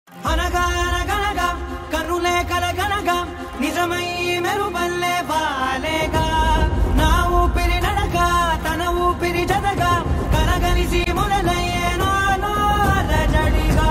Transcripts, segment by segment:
అనగా అనగనగా కన్నులే కలగనగా నిజమై మెరుపల్లే బాలేగా నా ఊపిరి నడక తన ఊపిరి జతగా కలగలిసి మొదలయ్యేనో అలజడిగా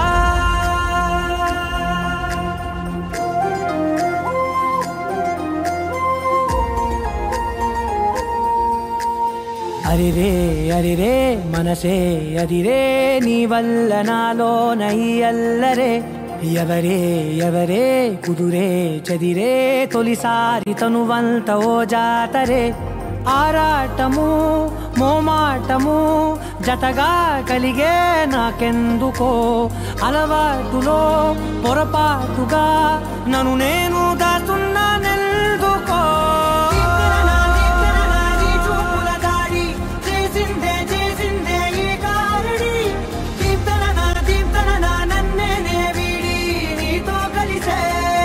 అరిరే అరిరే మనసే అరిరే నీ వల్ల నాలో నై అల్లరే ఎవరే ఎవరే కుదురే చదిరే తొలిసారి తనువంత ఓ జాతరే ఆరాటము మోమాటము జతగా కలిగే నాకెందుకో అలవాటులో పొరపాటుగా నన్ను నేను దాస్తున్నానెందుకో చూపుల దాడి చేసిందే చేసిందే ఈ కారడి దీప్తన దీప్తన నన్నే నే వీడి నీతో కలిసే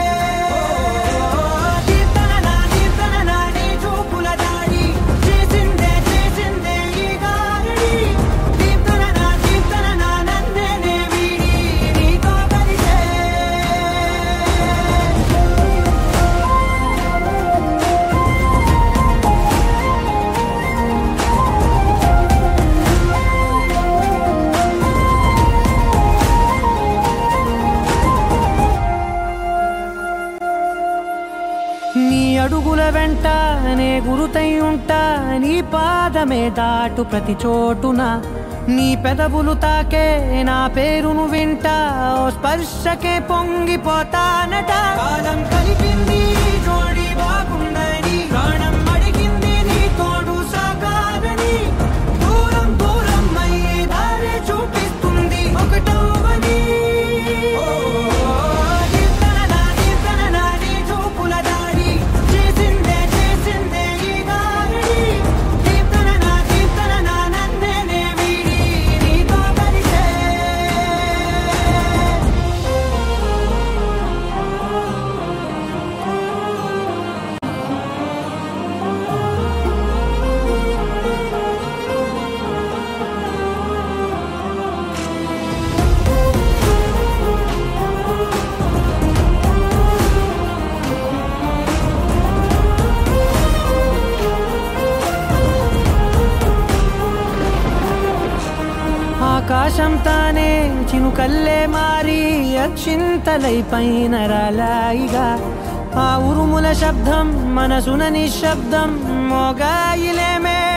దీప్తన దీప్తన నీ చూపుల దాడి చేసిందే చేసిందే ఈ కారడి దీప్తన దీప్తన నన్నే నే వీడి నీతో కలిసే నీ అడుగుల వెంట నే గురుతై ఉంటా నీ పాదమే దాటు ప్రతి చోటున నీ పెదవులు తాకే నా పేరును వింటా ఓ స్పర్శకే పొంగిపోతానట కాలం కలిపింది జోడి బాగుందని ప్రాణం అడిగింది నీ తోడు సాగాలని దూరం దూరం అయ్యే దారి చూపిస్తుంది ఒకటవని దీప్తన దీప్తన నీ చూపుల దాడి చేసిందే చేసిందే ఈ గారడి దీప్తన దీప్తన నన్నే నే వీడి నీతో కలిసే ఆకాశం తానే చినుకల్లే మారి అక్షింతలై పైన రాలాయిగా ఆ ఉరుముల శబ్దం మనసున నిశ్శబ్దం మోగాయిలే మే